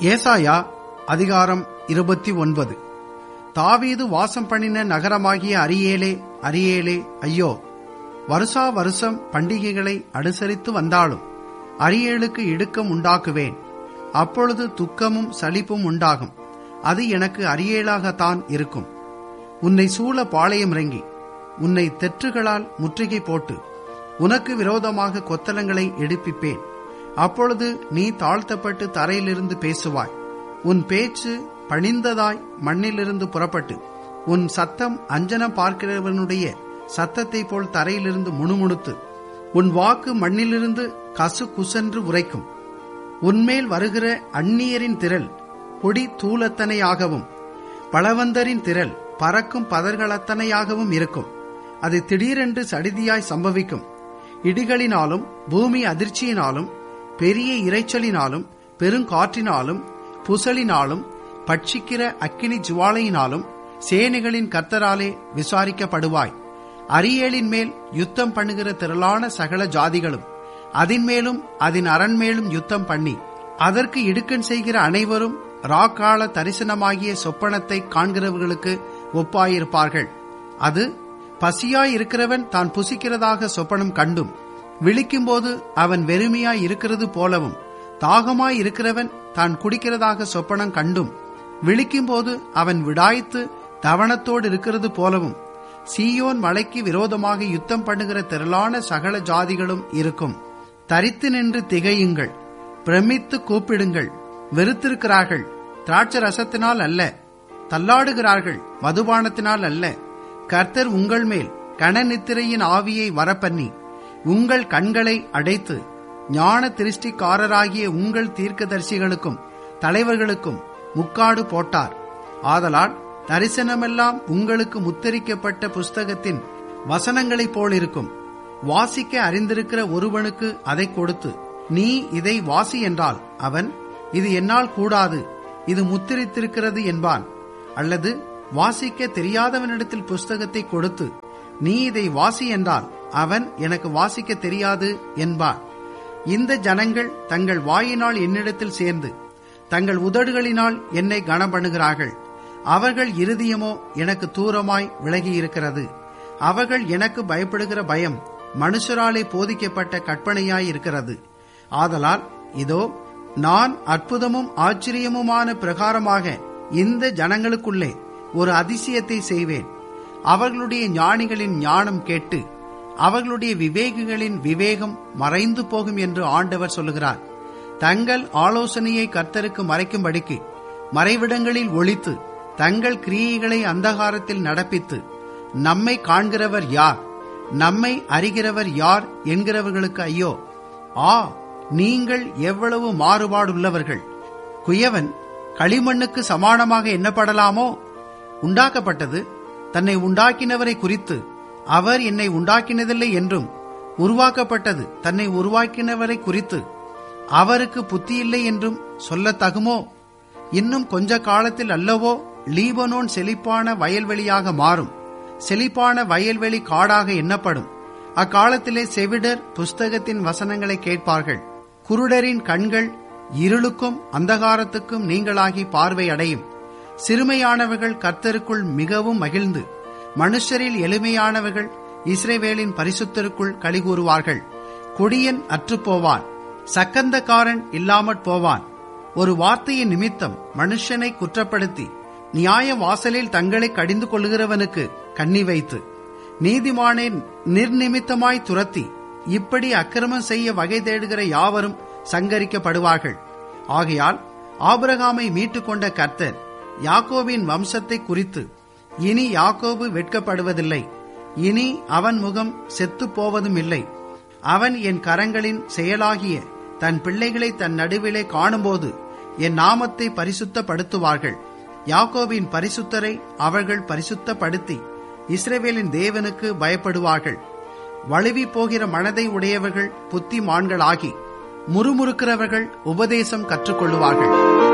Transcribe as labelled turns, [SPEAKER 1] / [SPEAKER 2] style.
[SPEAKER 1] ஏசாயா அதிகாரம் இருபத்தி ஒன்பது தாவீது வாசம் பண்ணின நகரமாகிய அரியேலே அரியேலே ஐயோ வருஷா வருஷம் பண்டிகைகளை அனுசரித்து வந்தாலும் அரியேலுக்கு இடுக்கம் உண்டாக்குவேன் அப்பொழுது துக்கமும் சலிப்பும் உண்டாகும் அது எனக்கு அரியேலாகத்தான் இருக்கும் உன்னை சூழ பாளையம் இறங்கி உன்னை தெற்றுகளால் முற்றுகை போட்டு உனக்கு விரோதமாக கொத்தலங்களை எடுப்பிப்பேன் அப்பொழுது நீ தாழ்த்தப்பட்டு தரையிலிருந்து பேசுவாய் உன் பேச்சு பணிந்ததாய் மண்ணிலிருந்து புறப்பட்டு உன் சத்தம் அஞ்சனம் பார்க்கிறவனுடைய சத்தத்தைப் போல் தரையிலிருந்து முணுமுணுத்து உன் வாக்கு மண்ணிலிருந்து கசு குசென்று உரைக்கும் உன்மேல் வருகிற அந்நியரின் திரள் பொடி தூளத்தனையாகவும் பளவந்தரின் திரள் பறக்கும் பதர்களத்தனையாகவும் இருக்கும் அது திடீரென்று சடிதியாய் சம்பவிக்கும் இடிகளினாலும் பூமி அதிர்ச்சியினாலும் பெரிய இரைச்சலினாலும் பெருங்காற்றினாலும் புசலினாலும் பட்சிக்கிற அக்கினி ஜுவாலையினாலும் சேனைகளின் கர்த்தராலே விசாரிக்கப்படுவாய் அரியேலின் மேல் யுத்தம் பண்ணுகிற திரளான சகல ஜாதிகளும் அதன் மேலும் அதன் அரண்மேலும் யுத்தம் பண்ணி அதற்கு இடுக்கண் செய்கிற அனைவரும் ராக்கால தரிசனமாகிய சொப்பனத்தை காண்கிறவர்களுக்கு ஒப்பாயிருப்பார்கள் அது பசியாய் இருக்கிறவன் தான் புசிக்கிறதாக சொப்பனம் கண்டும் விழிக்கும்போது அவன் வெறுமையாய் இருக்கிறது போலவும் தாகமாய் இருக்கிறவன் தான் குடிக்கிறதாக சொப்பனம் கண்டும் விழிக்கும்போது அவன் விடாய்த்து தவணத்தோடு இருக்கிறது போலவும் சீயோன் மலைக்கு விரோதமாக யுத்தம் பண்ணுகிற திரளான சகல ஜாதிகளும் இருக்கும் தரித்து நின்று திகையுங்கள் பிரமித்து கூப்பிடுங்கள் வெறுத்திருக்கிறார்கள் திராட்ச ரசத்தினால் அல்ல தள்ளாடுகிறார்கள் மதுபானத்தினால் அல்ல கர்த்தர் உங்கள் மேல் கணநித்திரையின் ஆவியை வரப்பண்ணி உங்கள் கண்களை அடைத்து ஞான திருஷ்டிக்காரராகிய உங்கள் தீர்க்கதரிசிகளுக்கும் தலைவர்களுக்கும் முக்காடு போட்டார் ஆதலால் தரிசனமெல்லாம் உங்களுக்கு முத்தரிக்கப்பட்ட புஸ்தகத்தின் வசனங்களைப் போலிருக்கும் வாசிக்க அறிந்திருக்கிற ஒருவனுக்கு அதை கொடுத்து நீ இதை வாசி என்றால் அவன் இது என்னால் கூடாது இது முத்திரித்திருக்கிறது என்பான் அல்லது வாசிக்க தெரியாதவனிடத்தில் புஸ்தகத்தை கொடுத்து நீ இதை வாசி என்றால் அவன் எனக்கு வாசிக்க தெரியாது என்பான் இந்த ஜனங்கள் தங்கள் வாயினால் என்னிடத்தில் சேர்ந்து தங்கள் உதடுகளினால் என்னை கனப்படுகிறார்கள் அவர்கள் இருதயமோ எனக்கு தூரமாய் விலகியிருக்கிறது அவர்கள் எனக்கு பயப்படுகிற பயம் மனுஷராலே போதிக்கப்பட்ட கற்பனையாய் இருக்கிறது ஆதலால் இதோ நான் அற்புதமும் ஆச்சரியமுமான பிரகாரமாக இந்த ஜனங்களுக்குள்ளே ஒரு அதிசயத்தை செய்வேன் அவர்களுடைய ஞானிகளின் ஞானம் கேட்டு அவர்களுடைய விவேகிகளின் விவேகம் மறைந்து போகும் என்று ஆண்டவர் சொல்லுகிறார் தங்கள் ஆலோசனையை கர்த்தருக்கு மறைக்கும்படிக்கு மறைவிடங்களில் ஒழித்து தங்கள் கிரியைகளை அந்தகாரத்தில் நடப்பித்து நம்மை காண்கிறவர் யார் நம்மை அறிகிறவர் யார் என்கிறவர்களுக்கு ஐயோ ஆ நீங்கள் எவ்வளவு மாறுபாடுள்ளவர்கள் குயவன் களிமண்ணுக்கு சமானமாக எண்ணப்படலாமோ உண்டாக்கப்பட்டது தன்னை உண்டாக்கினவரை குறித்து அவர் என்னை உண்டாக்கினதில்லை என்றும் உருவாக்கப்பட்டது தன்னை உருவாக்கினவரை குறித்து அவருக்கு புத்தியில்லை என்றும் சொல்லத்தகுமோ இன்னும் கொஞ்ச காலத்தில் அல்லவோ லீபனோன் செழிப்பான வயல்வெளியாக மாறும் செழிப்பான வயல்வெளி காடாக எண்ணப்படும் அக்காலத்திலே செவிடர் புஸ்தகத்தின் வசனங்களை கேட்பார்கள் குருடரின் கண்கள் இருளுக்கும் அந்தகாரத்துக்கும் நீங்களாகி பார்வை அடையும் சிறுமையானவர்கள் கர்த்தருக்குள் மிகவும் மகிழ்ந்து மனுஷரில் எளிமையானவர்கள் இஸ்ரேவேலின் பரிசுத்தருக்குள் கலிகூறுவார்கள் கொடியன் அற்றுப்போவான் சக்கந்தக்காரன் இல்லாமற் போவான் ஒரு வார்த்தையின் நிமித்தம் மனுஷனை குற்றப்படுத்தி நியாய வாசலில் தங்களை கடிந்து கொள்கிறவனுக்கு கண்ணி வைத்து நீதிமானை நிர்நிமித்தமாய் துரத்தி இப்படி அக்கிரமம் செய்ய வகை தேடுகிற யாவரும் சங்கரிக்கப்படுவார்கள் ஆகையால் ஆபிரகாமை மீட்டுக்கொண்ட கர்த்தர் யாக்கோபின் வம்சத்தை குறித்து இனி யாக்கோபு வெட்கப்படுவதில்லை இனி அவன் முகம் செத்து போவதும் இல்லை அவன் என் கரங்களின் செயலாகிய தன் பிள்ளைகளை தன் நடுவிலே காணும்போது என் நாமத்தை பரிசுத்தப்படுத்துவார்கள் யாக்கோபின் பரிசுத்தரை அவர்கள் பரிசுத்தப்படுத்தி இஸ்ரேவேலின் தேவனுக்கு பயப்படுவார்கள் வழுவி போகிற மனதை உடையவர்கள் புத்திமான்களாகி முறுமுறுக்கிறவர்கள் உபதேசம் கற்றுக்கொள்ளுவார்கள்